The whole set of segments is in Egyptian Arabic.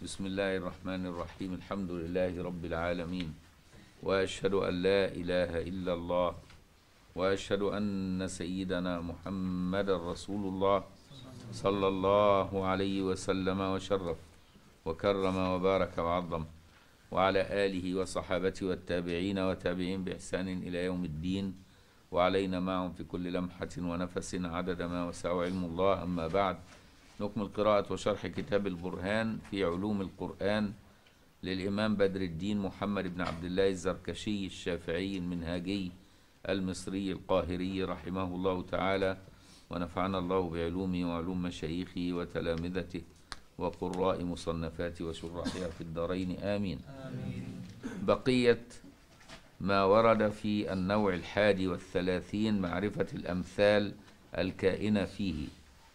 بسم الله الرحمن الرحيم الحمد لله رب العالمين واشهد ان لا اله الا الله واشهد ان سيدنا محمد رسول الله صلى الله عليه وسلم وشرف وكرم وبارك وعظم وعلى اله وصحابته والتابعين وتابعين باحسان الى يوم الدين وعلينا معهم في كل لمحه ونفس عدد ما وسع علم الله اما بعد نكمل قراءة وشرح كتاب البرهان في علوم القرآن للإمام بدر الدين محمد بن عبد الله الزركشي الشافعي المنهاجي المصري القاهري رحمه الله تعالى ونفعنا الله بعلومه وعلوم مشايخه وتلامذته وقراء مصنفاته وشرحها في الدارين آمين, آمين. بقية ما ورد في النوع الحادي والثلاثين معرفة الأمثال الكائنة فيه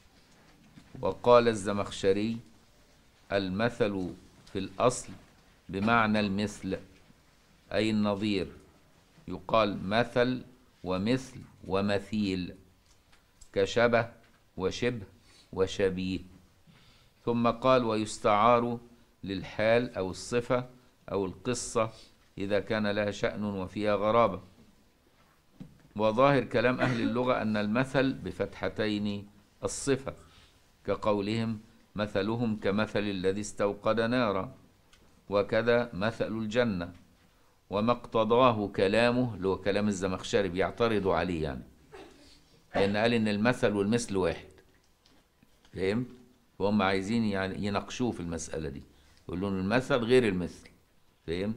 وقال الزمخشري المثل في الأصل بمعنى المثل أي النظير يقال مثل ومثل ومثيل كشبه وشبه وشبيه ثم قال ويستعار للحال أو الصفة أو القصة إذا كان لها شأن وفيها غرابة وظاهر كلام أهل اللغة أن المثل بفتحتين الصفة كقولهم مثلهم كمثل الذي استوقد نارا وكذا مثل الجنة وما اقتضاه كلامه اللي هو كلام الزمخشري بيعترضوا عليه يعني لأن قال إن المثل والمثل واحد فهمت؟ وهم عايزين يعني يناقشوه في المسألة دي يقولون المثل غير المثل فهمت؟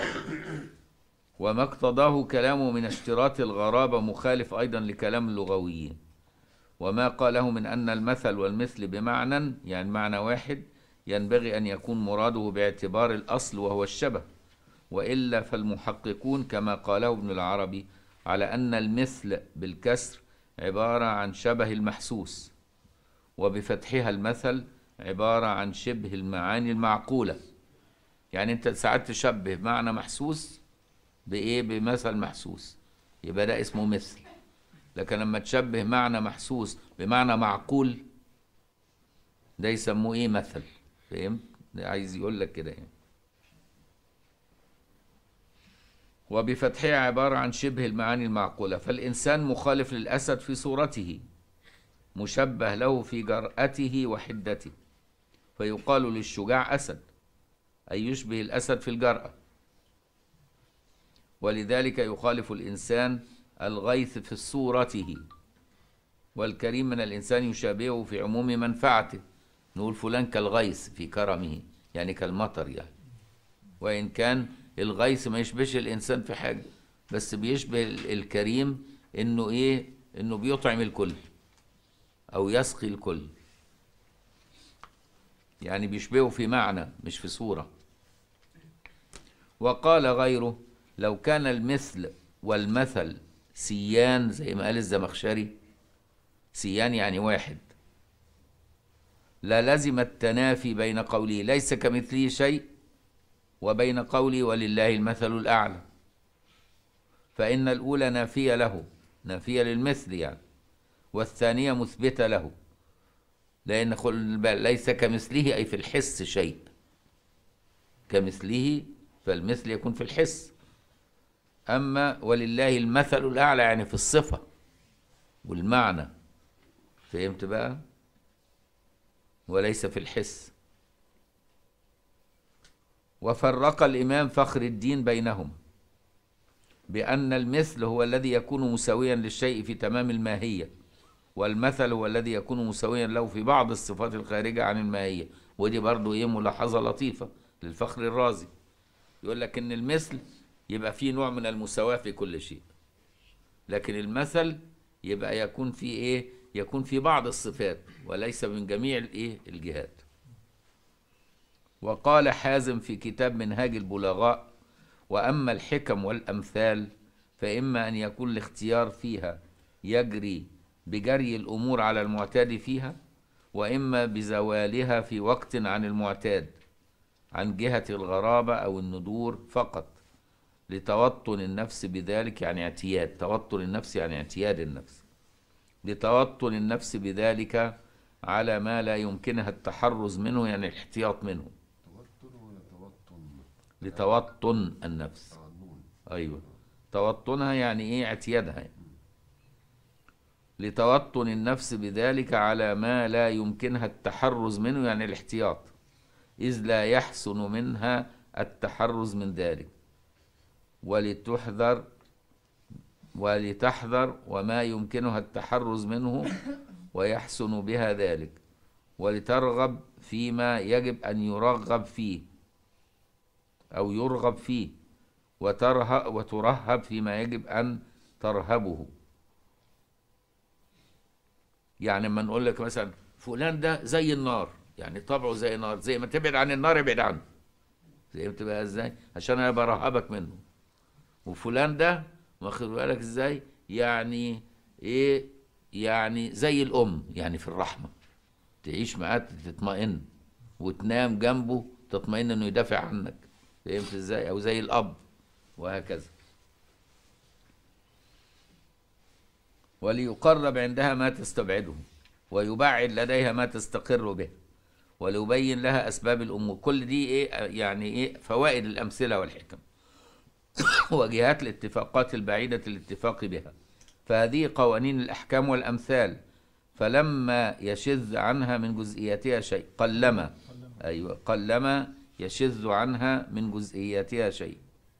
وما اقتضاه كلامه من اشتراط الغرابة مخالف أيضا لكلام اللغويين وما قاله من أن المثل والمثل بمعنى يعني معنى واحد ينبغي أن يكون مراده باعتبار الأصل وهو الشبه وإلا فالمحققون كما قاله ابن العربي على أن المثل بالكسر عبارة عن شبه المحسوس وبفتحها المثل عبارة عن شبه المعاني المعقولة يعني أنت ساعات تشبه معنى محسوس بإيه بمثل محسوس يبقى ده اسمه مثل لكن لما تشبه معنى محسوس بمعنى معقول ده يسموه ايه مثل فهمت عايز يقول لك كده يعني وبفتحها عبارة عن شبه المعاني المعقولة فالإنسان مخالف للأسد في صورته مشبه له في جرأته وحدته فيقال للشجاع أسد أي يشبه الأسد في الجرأة ولذلك يخالف الإنسان الغيث في صورته والكريم من الإنسان يشابهه في عموم منفعته نقول فلان كالغيث في كرمه يعني كالمطر يعني وإن كان الغيث ما يشبهش الإنسان في حاجة بس بيشبه الكريم إنه إيه إنه بيطعم الكل أو يسقي الكل يعني بيشبهه في معنى مش في صورة وقال غيره لو كان المثل والمثل سيان زي ما قال الزمخشري سيان يعني واحد لا لزم التنافي بين قولي ليس كمثله شيء وبين قولي ولله المثل الأعلى فإن الأولى نافية له نافية للمثل يعني والثانية مثبتة له لأن ليس كمثله أي في الحس شيء كمثله فالمثل يكون في الحس أما ولله المثل الأعلى يعني في الصفة والمعنى فهمت بقى وليس في الحس وفرق الإمام فخر الدين بينهم بأن المثل هو الذي يكون مساويا للشيء في تمام الماهية والمثل هو الذي يكون مساويا له في بعض الصفات الخارجة عن الماهية ودي برضو ايه ملاحظة لطيفة للفخر الرازي يقول لك ان المثل يبقى في نوع من المساواة في كل شيء لكن المثل يبقى يكون في ايه يكون في بعض الصفات وليس من جميع الايه الجهات وقال حازم في كتاب منهاج البلغاء واما الحكم والامثال فاما ان يكون الاختيار فيها يجري بجري الامور على المعتاد فيها واما بزوالها في وقت عن المعتاد عن جهه الغرابه او الندور فقط لتوطن النفس بذلك يعني اعتياد توطن النفس يعني اعتياد النفس لتوطن النفس بذلك على ما لا يمكنها التحرز منه يعني الاحتياط منه لتوطن النفس اه النون أيوة توطنها يعني إيه اعتيادها يعني. لتوطن النفس بذلك على ما لا يمكنها التحرز منه يعني الاحتياط إذ لا يحسن منها التحرز من ذلك ولتحذر ولتحذر وما يمكنها التحرز منه ويحسن بها ذلك ولترغب فيما يجب أن يرغب فيه أو يرغب فيه وترهب وترهب فيما يجب أن ترهبه يعني لما نقول لك مثلا فلان ده زي النار يعني طبعه زي النار زي ما تبعد عن النار ابعد عنه زي ما تبقى ازاي عشان انا برهبك منه وفلان ده واخد بالك ازاي يعني ايه يعني زي الام يعني في الرحمه تعيش معاه تطمئن وتنام جنبه تطمئن انه يدافع عنك فهمت ازاي او زي الاب وهكذا وليقرب عندها ما تستبعده ويبعد لديها ما تستقر به وليبين لها اسباب الامور كل دي ايه يعني ايه فوائد الامثله والحكم وجهات الاتفاقات البعيده الاتفاق بها فهذه قوانين الاحكام والامثال فلما يشذ عنها من جزئياتها شيء قلما ايوه قلما يشذ عنها من جزئياتها شيء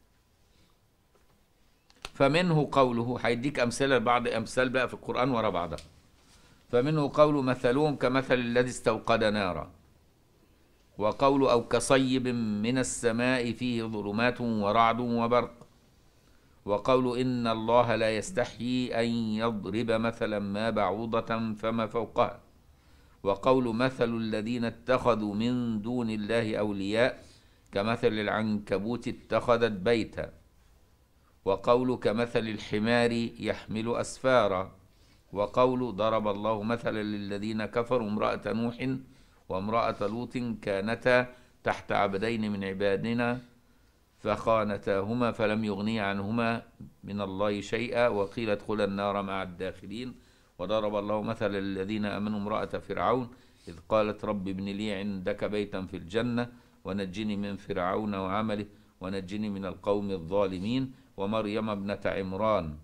فمنه قوله هيديك امثله بعض امثال بقى في القران ورا بعضها فمنه قول مثلهم كمثل الذي استوقد نارا وقول او كصيب من السماء فيه ظلمات ورعد وبرق وقول ان الله لا يستحيي ان يضرب مثلا ما بعوضه فما فوقها وقول مثل الذين اتخذوا من دون الله اولياء كمثل العنكبوت اتخذت بيتا وقول كمثل الحمار يحمل أسفارا وقول ضرب الله مثلا للذين كفروا امرأة نوح وامرأة لوط كانتا تحت عبدين من عبادنا فخانتاهما فلم يغني عنهما من الله شيئا وقيل ادخلا النار مع الداخلين وضرب الله مثلا للذين امنوا امراه فرعون اذ قالت رب ابن لي عندك بيتا في الجنه ونجني من فرعون وعمله ونجني من القوم الظالمين ومريم ابنه عمران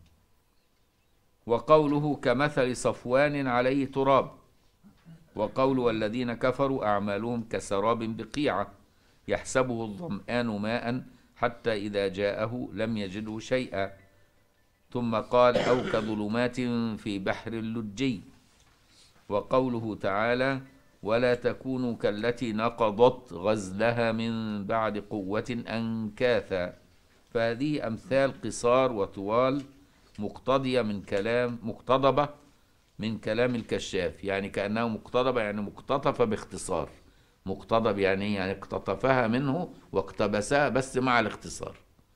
وقوله كمثل صفوان عليه تراب وقول والذين كفروا اعمالهم كسراب بقيعه يحسبه الظمآن ماء حتى إذا جاءه لم يجده شيئا ثم قال أو كظلمات في بحر اللجي وقوله تعالى ولا تكونوا كالتي نقضت غزلها من بعد قوة أنكاثا فهذه أمثال قصار وطوال مقتضية من كلام مقتضبة من كلام الكشاف يعني كأنه مقتضبة يعني مقتطفة باختصار مقتضب يعني إيه؟ يعني اقتطفها منه واقتبسها بس مع الاختصار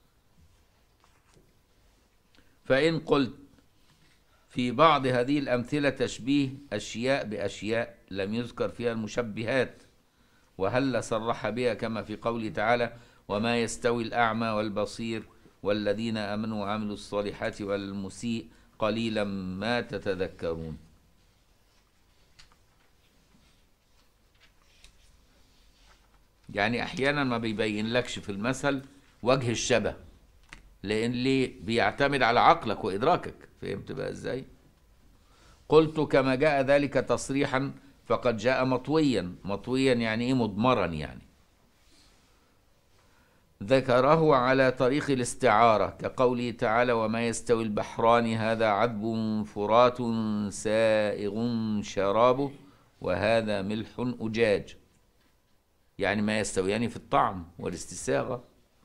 فإن قلت في بعض هذه الأمثلة تشبيه أشياء بأشياء لم يذكر فيها المشبهات وهل صرح بها كما في قوله تعالى وما يستوي الأعمى والبصير والذين آمنوا وعملوا الصالحات والمسيء قليلا ما تتذكرون يعني احيانا ما بيبين لكش في المثل وجه الشبه لان ليه بيعتمد على عقلك وادراكك فهمت بقى ازاي قلت كما جاء ذلك تصريحا فقد جاء مطويا مطويا يعني ايه مضمرا يعني ذكره على طريق الاستعارة كقوله تعالى وما يستوي البحران هذا عذب فرات سائغ شرابه وهذا ملح أجاج يعني ما يستويان في الطعم والاستساغة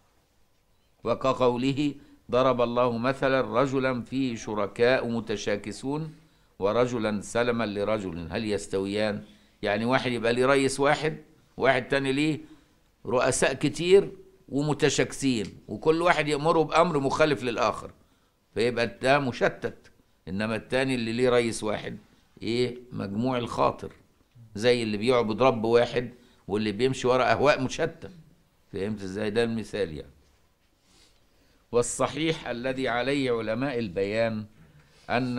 وكقوله ضرب الله مثلا رجلا فيه شركاء متشاكسون ورجلا سلما لرجل هل يستويان يعني واحد يبقى ليه رئيس واحد واحد تاني ليه رؤساء كتير ومتشاكسين وكل واحد يأمره بأمر مخالف للآخر فيبقى ده مشتت إنما التاني اللي ليه رئيس واحد إيه مجموع الخاطر زي اللي بيعبد رب واحد واللي بيمشي ورا أهواء مشتت فهمت إزاي ده المثال يعني والصحيح الذي عليه علماء البيان أن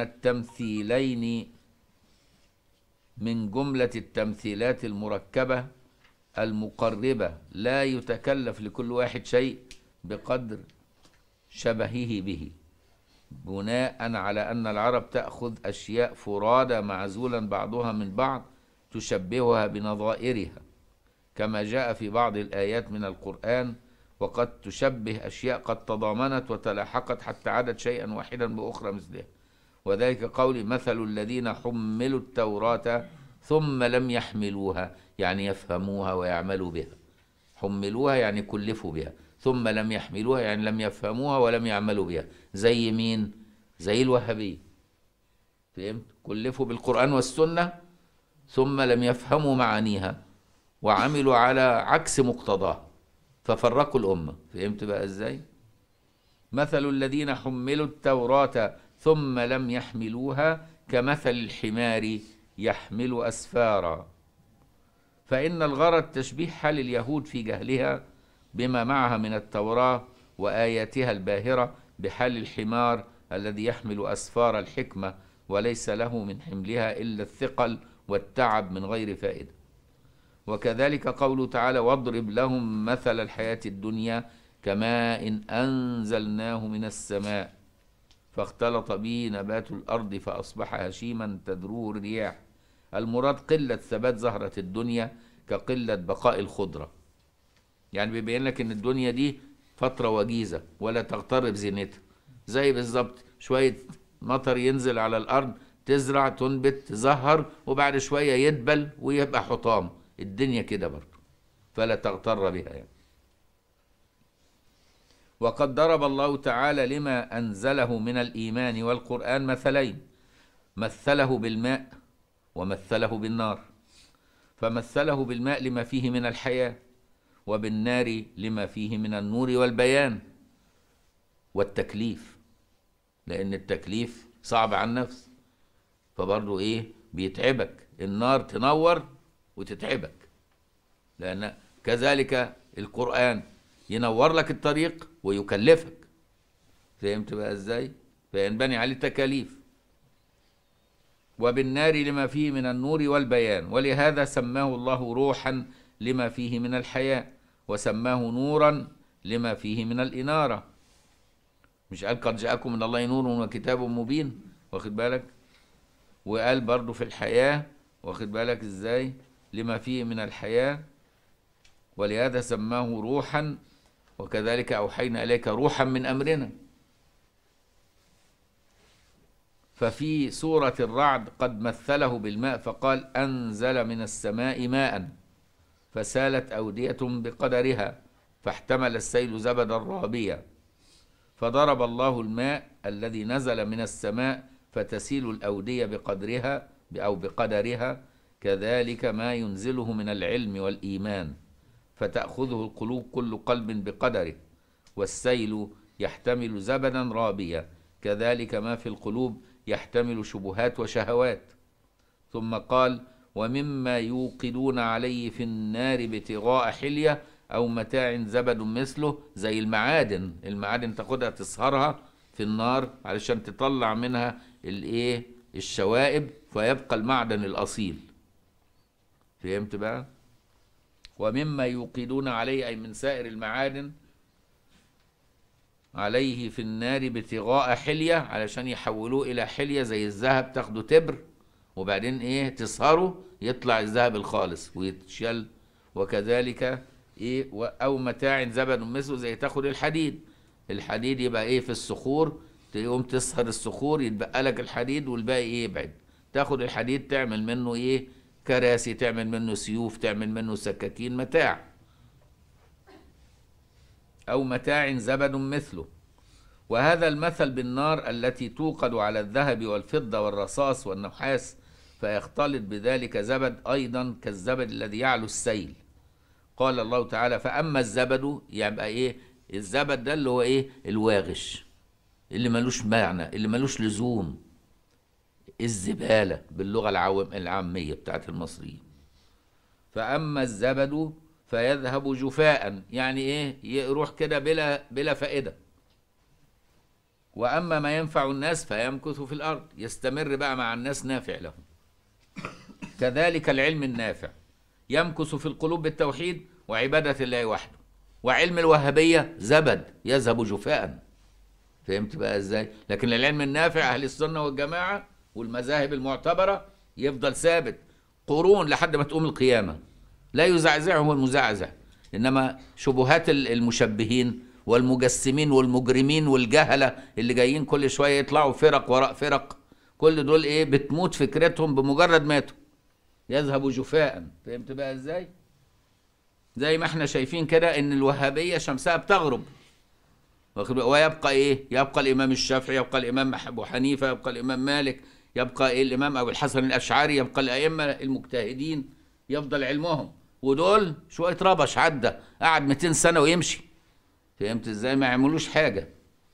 التمثيلين من جملة التمثيلات المركبة المقربة لا يتكلف لكل واحد شيء بقدر شبهه به بناء على أن العرب تأخذ أشياء فرادى معزولا بعضها من بعض تشبهها بنظائرها كما جاء في بعض الآيات من القرآن وقد تشبه أشياء قد تضامنت وتلاحقت حتى عادت شيئا واحدا بأخرى مثلها وذلك قول مثل الذين حملوا التوراة ثم لم يحملوها يعني يفهموها ويعملوا بها حملوها يعني كلفوا بها ثم لم يحملوها يعني لم يفهموها ولم يعملوا بها زي مين زي الوهابية فهمت كلفوا بالقرآن والسنة ثم لم يفهموا معانيها وعملوا على عكس مقتضاه ففرقوا الأمة فهمت بقى ازاي مثل الذين حملوا التوراة ثم لم يحملوها كمثل الحمار يحمل أسفارا فإن الغرض تشبيه حال اليهود في جهلها بما معها من التوراة وآياتها الباهرة بحال الحمار الذي يحمل أسفار الحكمة وليس له من حملها إلا الثقل والتعب من غير فائدة وكذلك قوله تعالى واضرب لهم مثل الحياة الدنيا كماء إن أنزلناه من السماء فاختلط به نبات الأرض فأصبح هشيما تذروه الرياح المراد قلة ثبات زهرة الدنيا كقلة بقاء الخضرة يعني بيبين لك ان الدنيا دي فترة وجيزة ولا تغتر بزينتها زي بالظبط شوية مطر ينزل على الأرض تزرع تنبت تزهر وبعد شوية يدبل ويبقى حطام الدنيا كده برضه فلا تغتر بها يعني وقد ضرب الله تعالى لما أنزله من الإيمان والقرآن مثلين مثله بالماء ومثله بالنار فمثله بالماء لما فيه من الحياة وبالنار لما فيه من النور والبيان والتكليف لأن التكليف صعب على النفس فبرضه إيه بيتعبك النار تنور وتتعبك لأن كذلك القرآن ينور لك الطريق ويكلفك فهمت بقى ازاي فينبني عليه تكاليف وبالنار لما فيه من النور والبيان ولهذا سماه الله روحا لما فيه من الحياة وسماه نورا لما فيه من الإنارة مش قال قد جاءكم من الله نور وكتاب مبين واخد بالك وقال برضو في الحياة واخد بالك ازاي لما فيه من الحياة ولهذا سماه روحا وكذلك أوحينا إليك روحا من أمرنا ففي سورة الرعد قد مثله بالماء فقال أنزل من السماء ماء فسالت أودية بقدرها فاحتمل السيل زبدا رابيا فضرب الله الماء الذي نزل من السماء فتسيل الأودية بقدرها أو بقدرها كذلك ما ينزله من العلم والإيمان فتأخذه القلوب كل قلب بقدره والسيل يحتمل زبدا رابيا كذلك ما في القلوب يحتمل شبهات وشهوات ثم قال ومما يوقدون عليه في النار ابتغاء حلية أو متاع زبد مثله زي المعادن المعادن تاخدها تصهرها في النار علشان تطلع منها الايه الشوائب فيبقى المعدن الأصيل فهمت بقى ومما يوقدون عليه أي من سائر المعادن عليه في النار ابتغاء حلية علشان يحولوه إلى حلية زي الذهب تاخده تبر وبعدين إيه تصهره يطلع الذهب الخالص ويتشل وكذلك إيه أو متاع زبد مثله زي تاخد الحديد الحديد يبقى إيه في الصخور تقوم تصهر الصخور يتبقى لك الحديد والباقي إيه يبعد تاخد الحديد تعمل منه إيه كراسي تعمل منه سيوف تعمل منه سكاكين متاع أو متاع زبد مثله وهذا المثل بالنار التي توقد على الذهب والفضة والرصاص والنحاس فيختلط بذلك زبد أيضا كالزبد الذي يعلو السيل قال الله تعالى فأما الزبد يبقى إيه الزبد ده اللي هو إيه الواغش اللي ملوش معنى اللي ملوش لزوم الزبالة باللغة العوام العامية بتاعت المصريين فأما الزبد فيذهب جفاء يعني ايه يروح كده بلا بلا فائدة وأما ما ينفع الناس فيمكث في الأرض يستمر بقى مع الناس نافع لهم كذلك العلم النافع يمكث في القلوب بالتوحيد وعبادة الله وحده وعلم الوهابية زبد يذهب جفاء فهمت بقى ازاي لكن العلم النافع اهل السنة والجماعة والمذاهب المعتبرة يفضل ثابت قرون لحد ما تقوم القيامة لا يزعزعه المزعزع انما شبهات ال- المشبهين والمجسمين والمجرمين والجهلة اللي جايين كل شوية يطلعوا فرق وراء فرق كل دول ايه بتموت فكرتهم بمجرد ماتوا يذهب جفاء فهمت بقى ازاي زي ما احنا شايفين كده ان الوهابية شمسها بتغرب واخد بالك؟ ويبقى ايه يبقى الامام الشافعي يبقى الامام ابو حنيفة يبقى الامام مالك يبقى إيه الامام ابو الحسن الاشعري يبقى الائمة المجتهدين يفضل علمهم ودول شوية ربش عدى قعد 200 سنة ويمشي فهمت ازاي ما يعملوش حاجة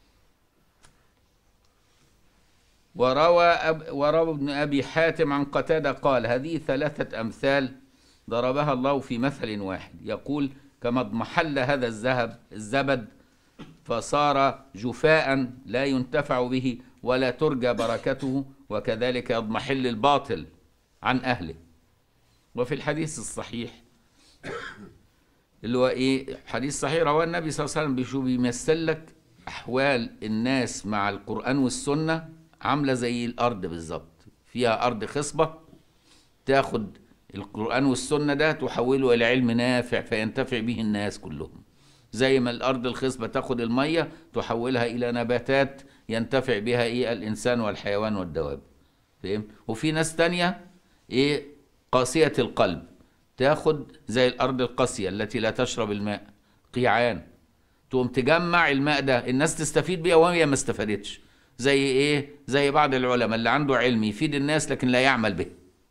وروى أب وروى ابن ابي حاتم عن قتاده قال هذه ثلاثه امثال ضربها الله في مثل واحد يقول كما اضمحل هذا الذهب الزبد فصار جفاء لا ينتفع به ولا ترجى بركته وكذلك يضمحل الباطل عن اهله وفي الحديث الصحيح اللي هو ايه حديث صحيح رواه النبي صلى الله عليه وسلم بيشوف بيمثل لك احوال الناس مع القران والسنه عامله زي الارض بالظبط فيها ارض خصبه تاخد القران والسنه ده تحوله الى علم نافع فينتفع به الناس كلهم زي ما الارض الخصبه تاخد الميه تحولها الى نباتات ينتفع بها ايه الانسان والحيوان والدواب فاهم وفي ناس تانية ايه قاسيه القلب تاخد زي الارض القاسيه التي لا تشرب الماء قيعان تقوم تجمع الماء ده الناس تستفيد بيه وهي ما استفادتش زي ايه زي بعض العلماء اللي عنده علم يفيد الناس لكن لا يعمل به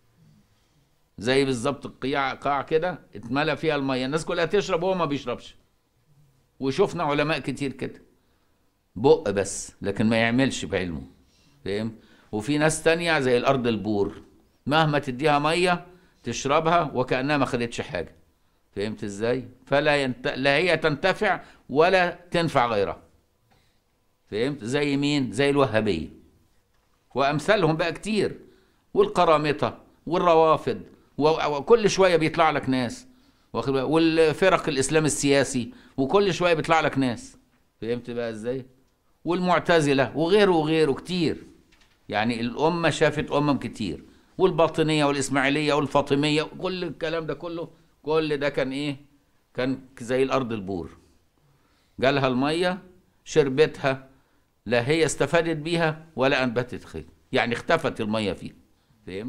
زي بالظبط القياع قاع كده اتملى فيها الميه الناس كلها تشرب وهو ما بيشربش وشفنا علماء كتير كده بق بس لكن ما يعملش بعلمه فاهم وفي ناس تانية زي الارض البور مهما تديها ميه تشربها وكانها ما خدتش حاجه فهمت ازاي فلا ينت... لا هي تنتفع ولا تنفع غيرها فهمت زي مين زي الوهابيه وامثالهم بقى كتير والقرامطه والروافض و- وكل شويه بيطلع لك ناس واخد بالك؟ والفرق الاسلام السياسي وكل شويه بيطلع لك ناس فهمت بقى ازاي والمعتزله وغيره وغيره كتير يعني الامه شافت امم كتير والباطنيه والاسماعيليه والفاطميه كل الكلام ده كله كل ده كان ايه كان زي الارض البور جالها الميه شربتها لا هي استفادت بيها ولا انبتت خير يعني اختفت الميه فيها فهمت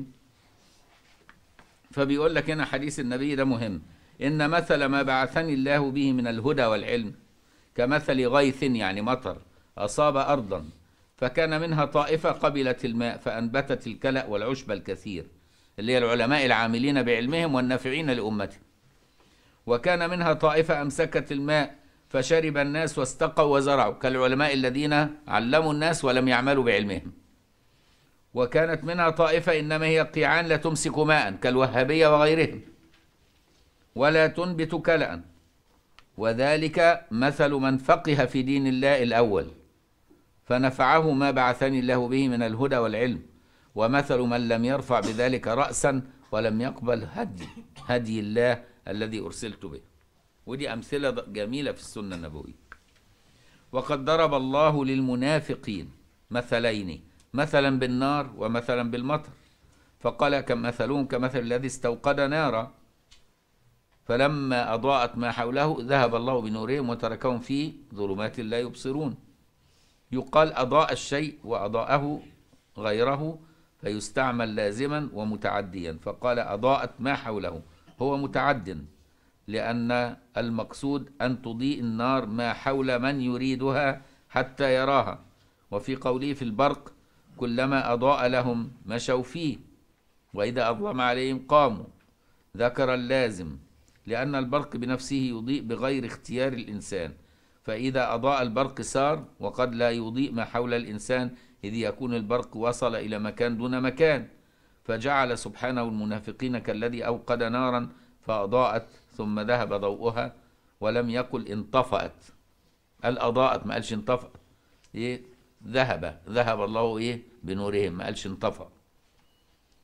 فبيقول لك هنا حديث النبي ده مهم ان مثل ما بعثني الله به من الهدى والعلم كمثل غيث يعني مطر اصاب ارضا فكان منها طائفه قبلت الماء فانبتت الكلا والعشب الكثير اللي هي العلماء العاملين بعلمهم والنافعين لامتهم وكان منها طائفه امسكت الماء فشرب الناس واستقوا وزرعوا كالعلماء الذين علموا الناس ولم يعملوا بعلمهم وكانت منها طائفة إنما هي قيعان لا تمسك ماء كالوهابية وغيرهم ولا تنبت كلأ وذلك مثل من فقه في دين الله الأول فنفعه ما بعثني الله به من الهدى والعلم ومثل من لم يرفع بذلك رأسا ولم يقبل هدي هدي الله الذي أرسلت به ودي أمثلة جميلة في السنة النبوية وقد ضرب الله للمنافقين مثلين مثلا بالنار ومثلا بالمطر فقال كمثلهم كمثل الذي استوقد نارا فلما أضاءت ما حوله ذهب الله بنورهم وتركهم في ظلمات لا يبصرون يقال أضاء الشيء وأضاءه غيره فيستعمل لازما ومتعديا فقال أضاءت ما حوله هو متعد لأن المقصود أن تضيء النار ما حول من يريدها حتى يراها وفي قوله في البرق كلما أضاء لهم مشوا فيه وإذا أظلم عليهم قاموا ذكر اللازم لأن البرق بنفسه يضيء بغير اختيار الإنسان فإذا أضاء البرق سار وقد لا يضيء ما حول الإنسان إذ يكون البرق وصل إلى مكان دون مكان فجعل سبحانه المنافقين كالذي أوقد نارا فأضاءت ثم ذهب ضوءها ولم يقل انطفأت قال أضاءت ما قالش انطفأت إيه ذهب ذهب الله إيه بنورهم ما قالش انطفأ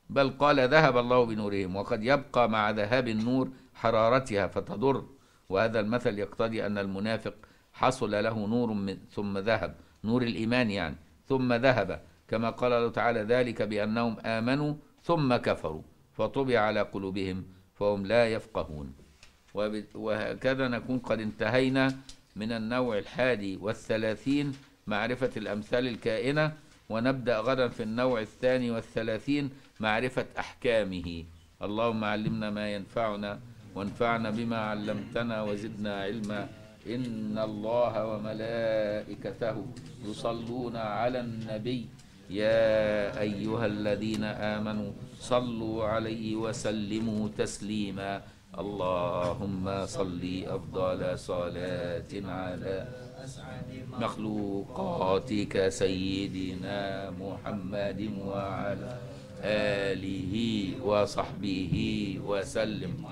بل قال ذهب الله بنورهم وقد يبقى مع ذهاب النور حرارتها فتضر وهذا المثل يقتضي أن المنافق حصل له نور من ثم ذهب نور الإيمان يعني ثم ذهب كما قال الله تعالى ذلك بأنهم آمنوا ثم كفروا فطبع على قلوبهم فهم لا يفقهون وب- وهكذا نكون قد انتهينا من النوع الحادي والثلاثين معرفة الأمثال الكائنة ونبدأ غدا في النوع الثاني والثلاثين معرفة أحكامه اللهم علمنا ما ينفعنا وانفعنا بما علمتنا وزدنا علما إن الله وملائكته يصلون على النبي يا أيها الذين آمنوا صلوا عليه وسلموا تسليما اللهم صل أفضل صلاة على مخلوقاتك سيدنا محمد وعلى آله وصحبه وسلم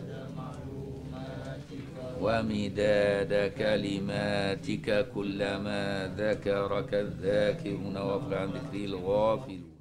ومداد كلماتك كلما ذكرك الذاكرون وافل عن ذكره الغافلون